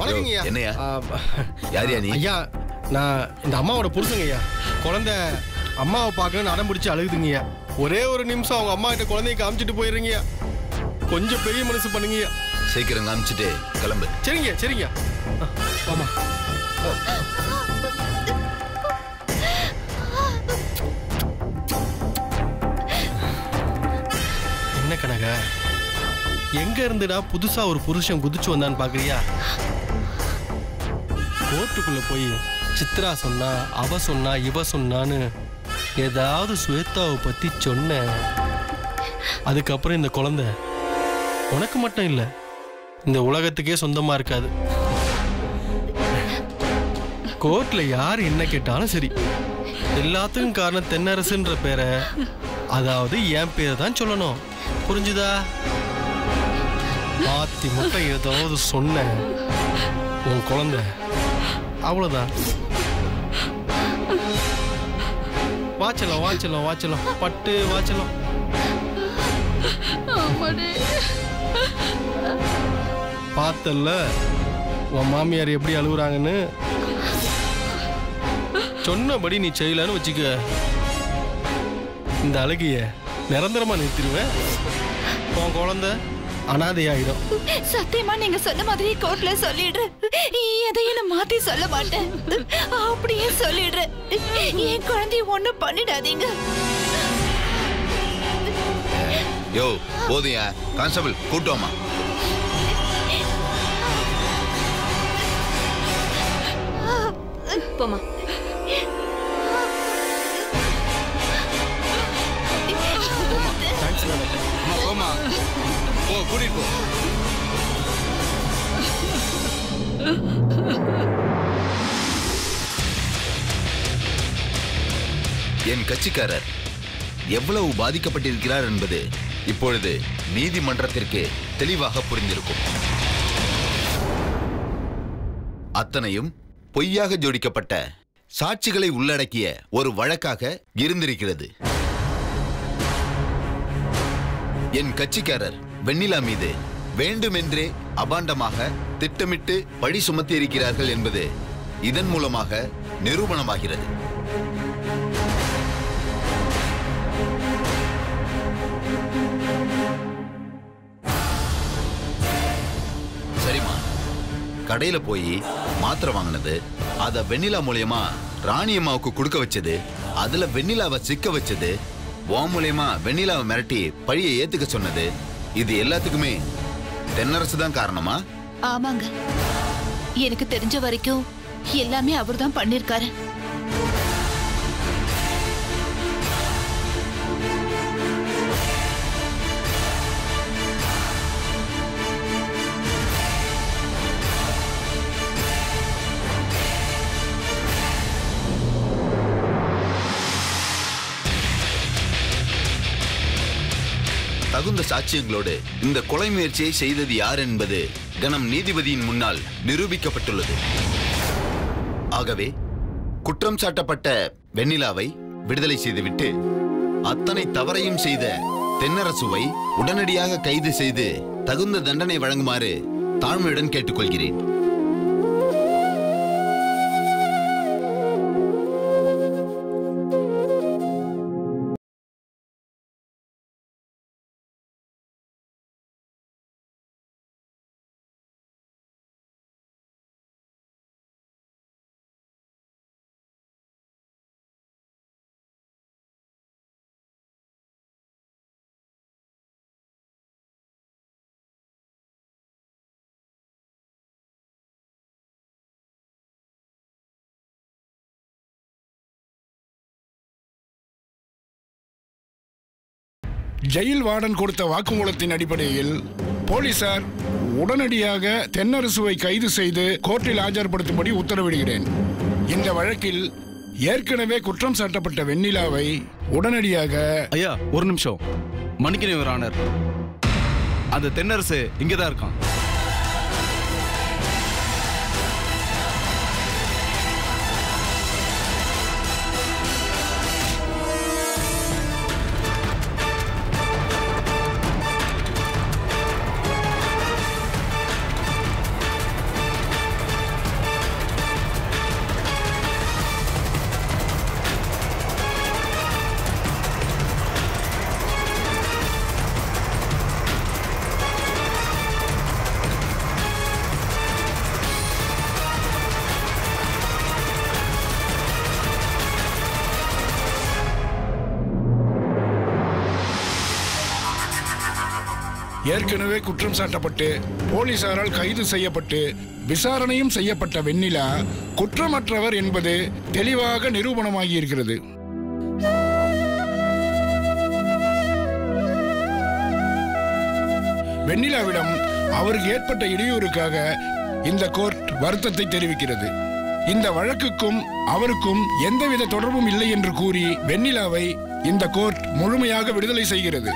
வணக்கங்க ஐயா என்னய்யா? ஆ, யார்யா நீ? ஐயா நான் இந்த அம்மாவோட புருஷங்க ஐயா குழந்தை அம்மாவை பார்க்கணும்னு அடம் பிடிச்சி அழுகுதுங்கய்யா ஒரே ஒரு நிமிஷம் அவங்க அம்மா கிட்ட குழந்தைய காமிச்சிட்டு போயிடுறீங்கய்யா கொஞ்சம் பெரிய மனசு பண்ணுங்கய்யா சீக்கிரம் காமிச்சிட்டு கிளம்பு சரிங்க சரிங்க ஆ, வாம்மா என்ன கனக எங்க இருந்துடா புதுசா ஒரு புருஷன் குதிச்சு வந்தான்னு பாக்குறியா கோர்ட்டுக்குள்ள போய் சித்ரா சொன்னா அவ சொன்னா இவ சொன்னான்னு ஏதாவது ஸ்வேதாவை பத்தி சொன்ன அதுக்கப்புறம் இந்த குழந்தை உனக்கு மட்டும் இல்லை இந்த உலகத்துக்கே சொந்தமா இருக்காது கோர்ட்ல யார் என்ன கேட்டாலும் சரி எல்லாத்துக்கும் காரணம் தென்னரசுன்ற பேரை அதாவது என் பேரை தான் சொல்லணும் புரிஞ்சுதா மாத்தி மட்டும் ஏதாவது சொன்ன உன் குழந்தை அவ்வளவுதான் வாச்சலாம் வாச்சலாம் வாச்சலாம் பட்டு வாச்சலாம் பார்த்தல்ல உன் மாமியார் எப்படி அழுகுறாங்கன்னு சொன்னபடி நீ செய்யலன்னு வச்சுக்க இந்த அழுகிய நிரந்தரமா நிறுத்திடுவேன் உன் குழந்தை அனாதையாயிடும் சத்தியமா நீங்க சொன்ன மாதிரி கோர்ட்ல சொல்லிடுறேன் எதையும் நான் மாத்தி சொல்ல மாட்டேன் அப்படியே சொல்லிடுறேன் என் குழந்தைய ஒண்ணும் பண்ணிடாதீங்க யோ போதுயா கான்ஸ்டபிள் கூட்டோமா போமா தேங்க்ஸ் மேடம் அம்மா போமா போ கூட்டிட்டு போ என் கட்சிக்காரர் எவ்வளவு பாதிக்கப்பட்டிருக்கிறார் என்பது இப்பொழுது நீதிமன்றத்திற்கு தெளிவாக புரிந்திருக்கும் அத்தனையும் பொய்யாக ஜோடிக்கப்பட்ட சாட்சிகளை உள்ளடக்கிய ஒரு வழக்காக இருந்திருக்கிறது என் கட்சிக்காரர் வெண்ணிலா மீது வேண்டுமென்றே அபாண்டமாக திட்டமிட்டு பழி சுமத்தி இருக்கிறார்கள் என்பது இதன் மூலமாக நிரூபணமாகிறது சரிம்மா கடையில போய் மாத்திரை வாங்கினது அத வெண்ணிலா மூலியமா ராணி அம்மாவுக்கு கொடுக்க வச்சது அதுல வெண்ணிலாவை சிக்க வச்சது ஓ மூலியமா வெண்ணிலாவை மிரட்டி பழியை ஏத்துக்க சொன்னது இது எல்லாத்துக்குமே தென்னரசு தான் காரணமா ஆமாங்க எனக்கு தெரிஞ்ச வரைக்கும் எல்லாமே அவர்தான் பண்ணிருக்காரு தகுந்த சாட்சியங்களோடு இந்த கொலை முயற்சியை செய்தது யார் என்பது கனம் நீதிபதியின் முன்னால் நிரூபிக்கப்பட்டுள்ளது ஆகவே குற்றம் சாட்டப்பட்ட வெண்ணிலாவை விடுதலை செய்துவிட்டு அத்தனை தவறையும் செய்த தென்னரசுவை உடனடியாக கைது செய்து தகுந்த தண்டனை வழங்குமாறு தாழ்மையுடன் கேட்டுக்கொள்கிறேன் ஜெயில் வார்டன் கொடுத்த வாக்குமூலத்தின் அடிப்படையில் போலீசார் உடனடியாக தென்னரசுவை கைது செய்து கோர்ட்டில் ஆஜர்படுத்தும்படி உத்தரவிடுகிறேன் இந்த வழக்கில் ஏற்கனவே குற்றம் சாட்டப்பட்ட வெண்ணிலாவை உடனடியாக ஐயா ஒரு நிமிஷம் மன்னிக்கணும் யுவர் ஆனர் அந்த தென்னரசு இங்கே தான் இருக்கான் ஏற்கனவே குற்றம் சாட்டப்பட்டு போலீசாரால் கைது செய்யப்பட்டு விசாரணையும் செய்யப்பட்ட வெண்ணிலா குற்றமற்றவர் என்பது தெளிவாக நிரூபணமாகி இருக்கிறது வெண்ணிலாவிடம் அவருக்கு ஏற்பட்ட இடையூறுக்காக இந்த கோர்ட் வருத்தத்தை தெரிவிக்கிறது இந்த வழக்குக்கும் அவருக்கும் எந்தவித தொடர்பும் இல்லை என்று கூறி வெண்ணிலாவை இந்த கோர்ட் முழுமையாக விடுதலை செய்கிறது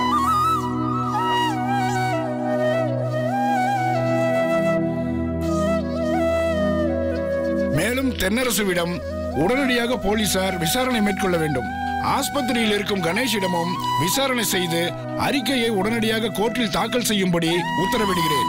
மேலும் தென்னரசுவிடம் உடனடியாக போலீசார் விசாரணை மேற்கொள்ள வேண்டும் ஆஸ்பத்திரியில் இருக்கும் கணேஷிடமும் விசாரணை செய்து அறிக்கையை உடனடியாக கோர்ட்டில் தாக்கல் செய்யும்படி உத்தரவிடுகிறேன்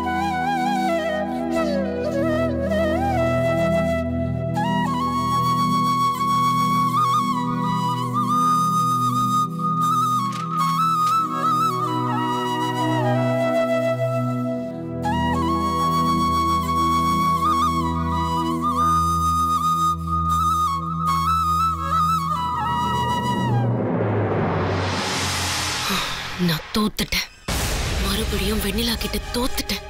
நான் தோத்துட்டேன் மறுபடியும் வெண்ணிலா கிட்ட தோத்துட்டேன்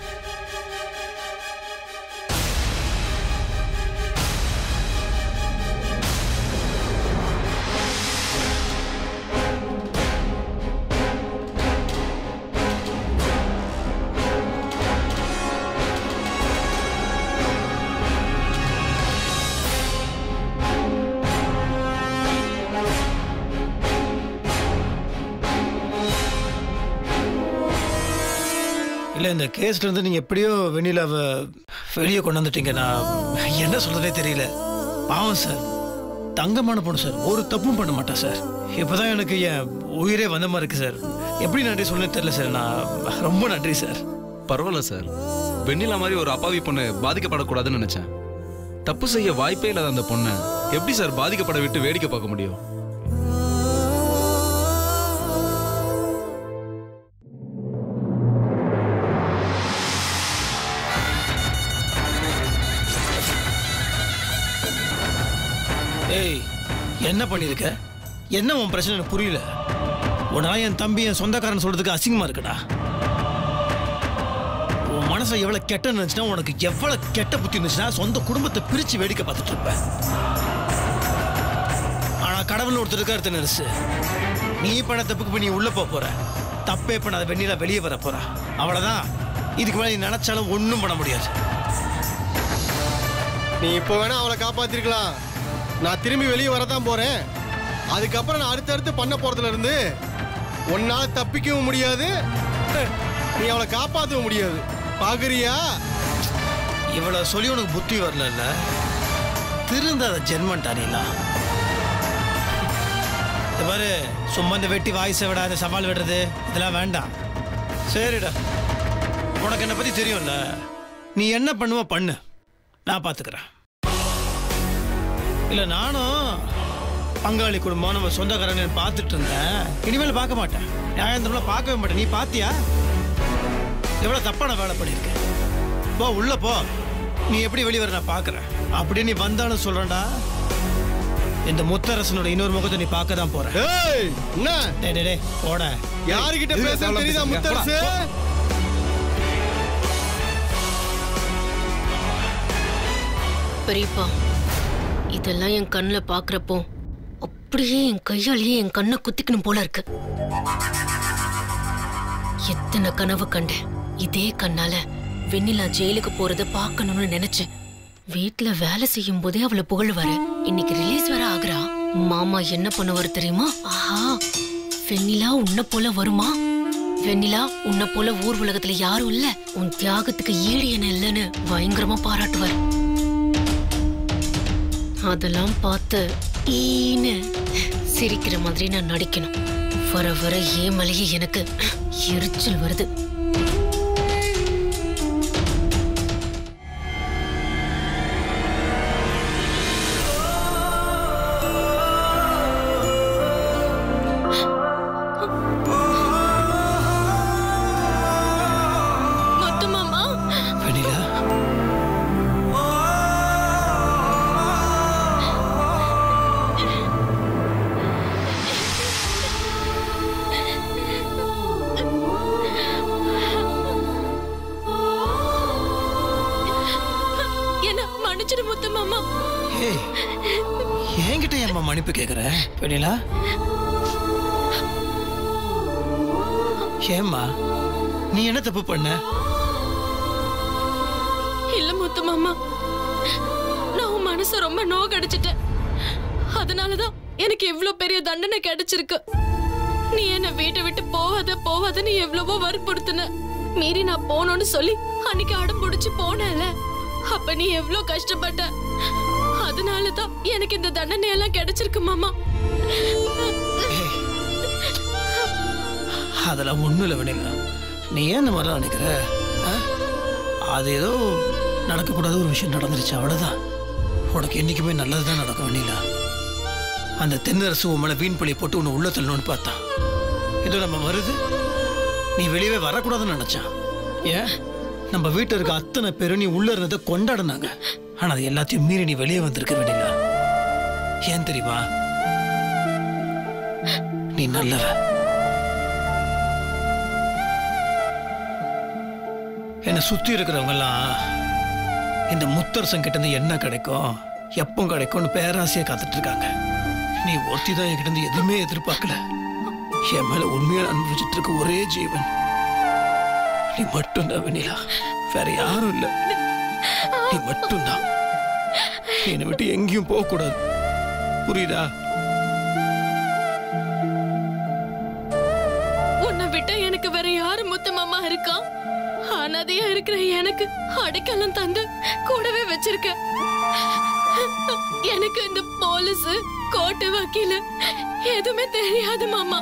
இல்லை இந்த கேஸ்ல இருந்து நீங்கள் எப்படியோ வெண்ணிலாவை வெளியே கொண்டு வந்துட்டீங்க நான் என்ன சொல்றதே தெரியல பாவம் சார் தங்கமான பொண்ணு சார் ஒரு தப்பும் பண்ண மாட்டேன் சார் இப்போதான் எனக்கு என் உயிரே வந்த மாதிரி இருக்கு சார் எப்படி நன்றி சொல்ல தெரியல சார் நான் ரொம்ப நன்றி சார் பரவாயில்ல சார் வெண்ணிலா மாதிரி ஒரு அப்பாவி பொண்ணு பாதிக்கப்படக்கூடாதுன்னு நினைச்சேன் தப்பு செய்ய வாய்ப்பே இல்லாத அந்த பொண்ணை எப்படி சார் பாதிக்கப்பட விட்டு வேடிக்கை பார்க்க முடியும் ஏய் என்ன பண்ணியிருக்க என்ன உன் பிரச்சனை எனக்கு புரியல உடனே என் தம்பி என் சொந்தக்காரன் சொல்றதுக்கு அசிங்கமா இருக்குடா உன் மனசுல எவ்வளவு கெட்ட இருந்துச்சுன்னா உனக்கு எவ்வளவு கெட்ட புத்தி இருந்துச்சுன்னா சொந்த குடும்பத்தை பிரிச்சு வேடிக்கை பார்த்துட்டு இருப்ப ஆனா கடவுள் ஒருத்தர் இருக்காரு நர்ஸ் நீ பண்ண தப்புக்கு போய் நீ உள்ள போக போற தப்பே பண்ணாத வெண்ணிலா வெளியே வர போறா அவ்வளவுதான் இதுக்கு மேல நீ நினைச்சாலும் ஒண்ணும் பண்ண முடியாது நீ இப்போ வேணா அவளை காப்பாத்திருக்கலாம் நான் திரும்பி வெளியே வரதான் போறேன் அதுக்கப்புறம் நான் அடுத்தடுத்து பண்ண போறதுல இருந்து உன்னால தப்பிக்கவும் முடியாது நீ அவளை காப்பாற்றவும் முடியாது பாக்குறியா இவ்வளவு சொல்லி உனக்கு புத்தி வரல திருந்தாத ஜென்மன்டா நீலாம் இந்த பாரு சும்மா இந்த வெட்டி வாய்ஸை விட இந்த சவால் விடுறது இதெல்லாம் வேண்டாம் சரிடா உனக்கு என்னை பத்தி தெரியும்ல நீ என்ன பண்ணுவ பண்ணு நான் பார்த்துக்கிறேன் இல்லை நானும் பங்காளி குடும்பம் நம்ம சொந்தக்காரங்க பார்த்துட்டு இருந்தேன் இனிமேல் பார்க்க மாட்டேன் நியாயந்தரம்லாம் பார்க்கவே மாட்டேன் நீ பார்த்தியா எவ்வளோ தப்பான வேலை பண்ணியிருக்க போ உள்ள போ நீ எப்படி வெளியே வர நான் பார்க்குறேன் அப்படியே நீ வந்தாலும் சொல்றேன்டா இந்த முத்தரசனோட இன்னொரு முகத்தை நீ பார்க்க தான் போற ஏய் என்ன டேய் டேய், டேய் போட யாருகிட்ட இதுல பேச தேவையில்லாம தெரியுதா பேசுறீங்க. முத்தரசு பெரியப்பா இதெல்லாம் என் கண்ணில் பார்க்குறப்போ அப்படியே என் கையாலேயே என் கண்ணை குத்திக்கணும் போல இருக்கு எத்தனை கனவு கண்டேன் இதே கண்ணால வெண்ணிலா ஜெயிலுக்கு போறத பார்க்கணும்னு நினைச்சேன் வீட்ல வேலை செய்யும் போதே அவளை புகழ்வாரு இன்னைக்கு ரிலீஸ் வர ஆகுறா மாமா என்ன பண்ணுவாரு தெரியுமா ஆஹா வெண்ணிலா உன்னை போல வருமா வெண்ணிலா உன்னை போல ஊர் உலகத்துல யாரும் இல்ல உன் தியாகத்துக்கு ஈடு என்ன இல்லைன்னு பயங்கரமா பாராட்டுவார் அதெல்லாம் பார்த்து ஈன்னு சிரிக்கிற மாதிரி நான் நடிக்கணும் வர வர ஏன் மலையே எனக்கு எரிச்சல் வருது முத்து மாமா வெண்ணிலா மன்னிப்பு கேட்குறேன் வெண்ணிலா ஏம்மா நீ என்ன தப்பு பண்ண இல்ல முத்து மாமா நான் உன் மனச ரொம்ப நோகடிச்சிட்டேன் அதனாலதான் எனக்கு இவ்ளோ பெரிய தண்டனை கிடைச்சிருக்கு நீ என்ன வீட்டை விட்டு போகாத போகாதன்னு எவ்வளவோ வற்புறுத்தின மீறி நான் போகணும்னு சொல்லி அன்னைக்கு அடம் பிடிச்சு போனேன்ல அப்ப நீ எவ்வளவு கஷ்டப்பட்ட அதனாலதான் எனக்கு இந்த தண்டனை எல்லாம் கிடைச்சிருக்கு மாமா அதெல்லாம் ஒண்ணும் இல்லை வெண்ணிலா நீ ஏன் இந்த மாதிரிலாம் நினைக்கிற ஆ? அது ஏதோ நடக்கக்கூடாத ஒரு விஷயம் நடந்துருச்சு அவ்வளவுதான் உனக்கு என்னைக்குமே நல்லது தான் நடக்கும் வெண்ணிலா அந்த தென்னரசு உன் மேல வீண் பழி போட்டு உன்னை உள்ள தள்ளணும்னு பார்த்தான் இதோ நம்ம வருது நீ வெளியவே வரக்கூடாதுன்னு நினைச்சான் ஏன் நம்ம வீட்டில் இருக்க அத்தனை பேரும் நீ உள்ள இருந்ததை கொண்டாடினாங்க ஆனா அது எல்லாத்தையும் மீறி நீ வெளியே வந்திருக்க வெண்ணிலா ஏன் தெரியுமா நீ நல்லவ என்னை சுத்தி இருக்கிறவங்க எல்லாம் இந்த முத்தரசன் கிட்ட இருந்து என்ன கிடைக்கும் எப்போ கிடைக்கும்னு பேராசையா காத்துட்டு இருக்காங்க நீ ஒருத்தி தான் என்கிட்ட இருந்து எதுவுமே எதிர்பார்க்கல என் மேல உண்மையா அனுபவிச்சுட்டு இருக்க ஒரே ஜீவன் நீ மட்டும்தான் வெண்ணிலா வேற யாரும் இல்ல நீ மட்டும்தான் நீ என்னை விட்டு எங்கேயும் போக கூடாது புரியுதா உன்னை விட்டா எனக்கு வேற யாரு முத்து மாமா இருக்கான் அனாதையா இருக்கிற எனக்கு அடைக்கலம் தந்து கூடவே வச்சிருக்க எனக்கு இந்த போலீஸ் கோர்ட்டு வக்கீல் எதுவுமே தெரியாது மாமா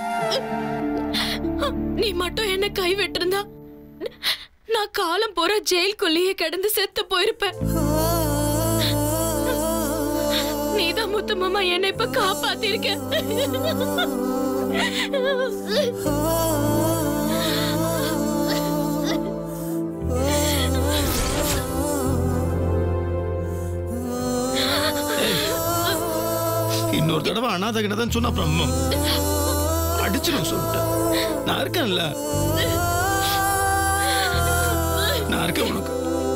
நீ மட்டும் என்ன கை விட்டிருந்தா நான் காலம் பூரா ஜெயிலுக்குள்ளேயே கிடந்து செத்து போயிருப்பேன் நீதான் முத்து மாமா என்னை இப்ப காப்பாத்திருக்க இன்னொரு தடவை அனாதை கிட்ட சொன்ன அப்புறம் ம், அடிச்சிடும் சொல்லிட்டேன் நான் இருக்கேன்ல நான் இருக்கேன் உனக்கு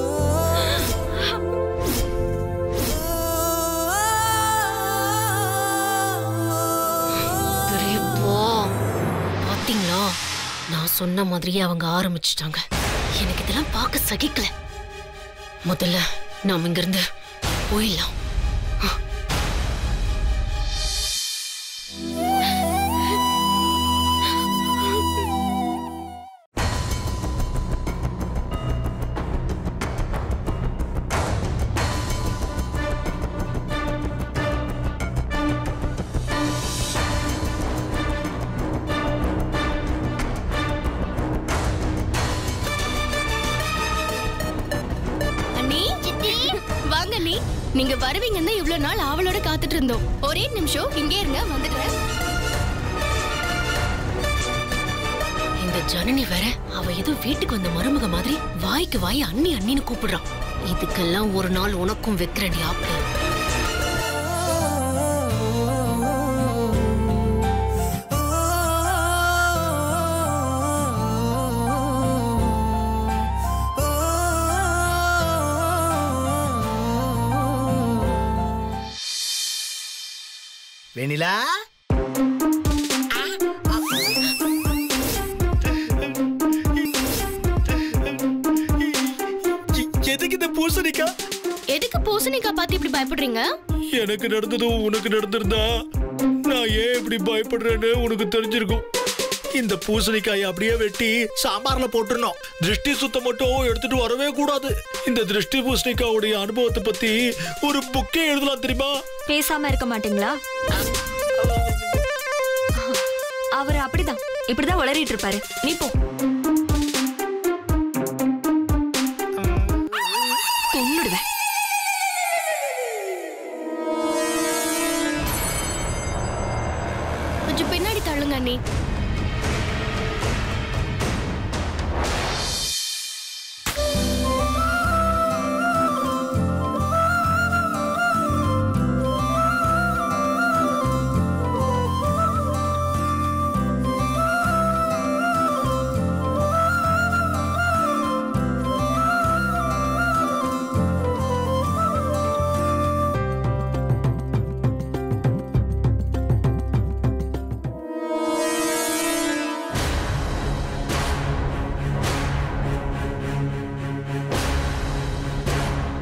பெரியப்பா பாத்தீங்களா நான் சொன்ன மாதிரியே அவங்க ஆரம்பிச்சிட்டாங்க எனக்கு இதெல்லாம் பார்க்க சகிக்கல முதல்ல நாம் இங்கிருந்து போயிடலாம் அண்ணி சித்தி வாங்க அண்ணி நீங்க வருவீங்கன்னு தான் இவ்வளவு நாள் ஆவலோட காத்துட்டு இருந்தோம் ஒரே நிமிஷம் இங்கே இருங்க வந்துடுறேன் இந்த ஜனனி வேற அவ ஏதோ வீட்டுக்கு வந்த மருமக மாதிரி வாய்க்கு வாய் அண்ணி அண்ணின்னு கூப்பிடுறான் இதுக்கெல்லாம் ஒரு நாள் உனக்கும் வைக்கிறேன் ஆப்பிள் வெண்ணிலா எதுக்கு இந்த பூசணிக்கா எதுக்கு பூசணிக்காய் பார்த்து இப்படி பயப்படுறீங்க எனக்கு நடந்ததும் உனக்கு நடந்திருந்தா நான் ஏன் இப்படி பயப்படுறேன்னு உனக்கு தெரிஞ்சிருக்கும் இந்த பூசணிக்காயை அப்படியே வெட்டி சாம்பார்ல போட்டுருணும் திருஷ்டி சுத்தம் மட்டும் எடுத்துட்டு வரவே கூடாது இந்த திருஷ்டி பூசணிக்காவுடைய அனுபவத்தை பத்தி ஒரு புக்கே எழுதலாம் தெரியுமா பேசாம இருக்க மாட்டீங்களா அவர் அப்படிதான் இப்படிதான் உளறிட்டு இருப்பாரு நீ போ கொன்னுடுவேன் கொஞ்சம் பின்னாடி தள்ளுங்க அண்ணி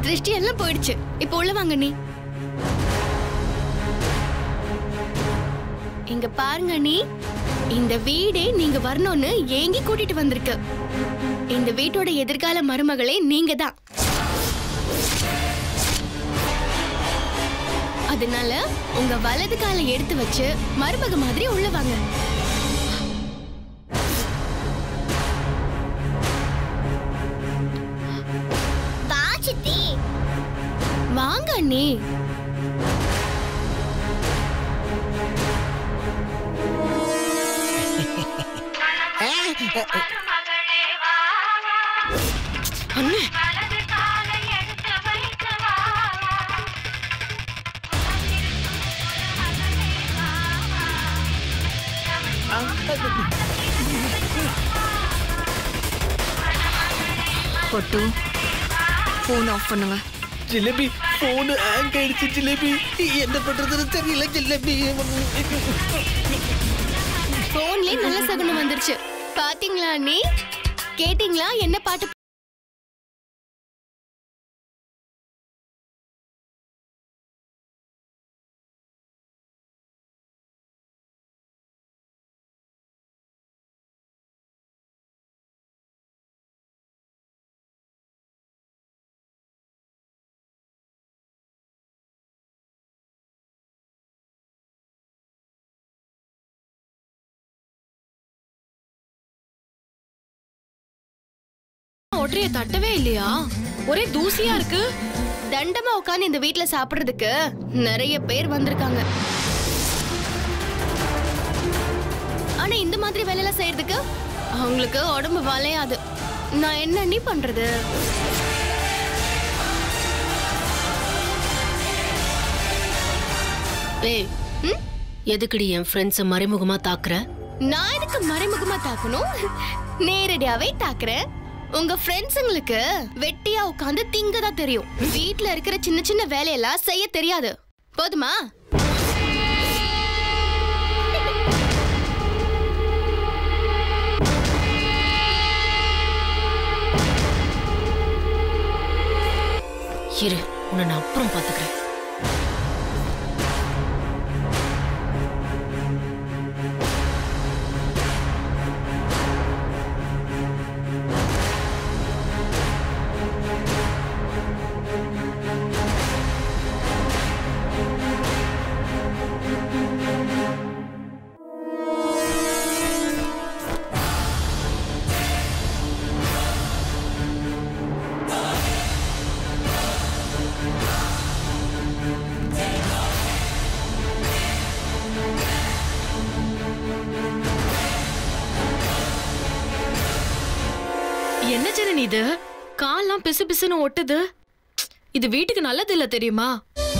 திருஷ்டி எல்லாம் போயிடுச்சு இப்போ உள்ள வாங்க நீ இங்க பாருங்க நீ இந்த வீடே நீங்க வரணும்னு ஏங்கி கூட்டிட்டு வந்திருக்கு இந்த வீட்டோட எதிர்கால மருமகளே நீங்க தான் அதனால உங்க வலது காலை எடுத்து வச்சு மருமக மாதிரி உள்ள வாங்க வா சித்தி வாங்க அண்ணி அண்ணே பொட்டு ஃபோன் ஆஃப் பண்ணுங்க ஜிலேபி போனு ஹேங் ஆயிடுச்சு ஜிலேபி என்ன பண்றதுன்னு தெரியல ஜிலேபி போன்லயே நல்ல சகுனம் வந்துருச்சு பாத்தீங்களா அண்ணி கேட்டீங்களா என்ன பாட்டு ஒற்றைய தட்டவே இல்லையா ஒரே தூசியா இருக்கு தண்டமா உட்காந்து இந்த வீட்ல சாப்பிடுறதுக்கு நிறைய பேர் வந்திருக்காங்க ஆனா இந்த மாதிரி வேலையெல்லாம் செய்யறதுக்கு அவங்களுக்கு உடம்பு வளையாது நான் என்ன நீ பண்றது ஏய் ம்? எதுக்குடி என் ஃப்ரெண்ட்ஸ மறைமுகமா தாக்குற நான் எனக்கு மறைமுகமா தாக்கணும் நேரடியாவே தாக்குறேன் உங்க ஃப்ரெண்ட்ஸுங்களுக்கு வெட்டியா உட்காந்து திங்க தான் தெரியும் வீட்ல இருக்கிற சின்ன சின்ன வேலையெல்லாம் செய்ய தெரியாது போதுமா இரு உன்னை நான் அப்புறம் பாத்துக்கிறேன் என்ன ஜனனி இது கால்லாம் பிசு பிசுன்னு ஒட்டுது இது வீட்டுக்கு நல்லது இல்ல தெரியுமா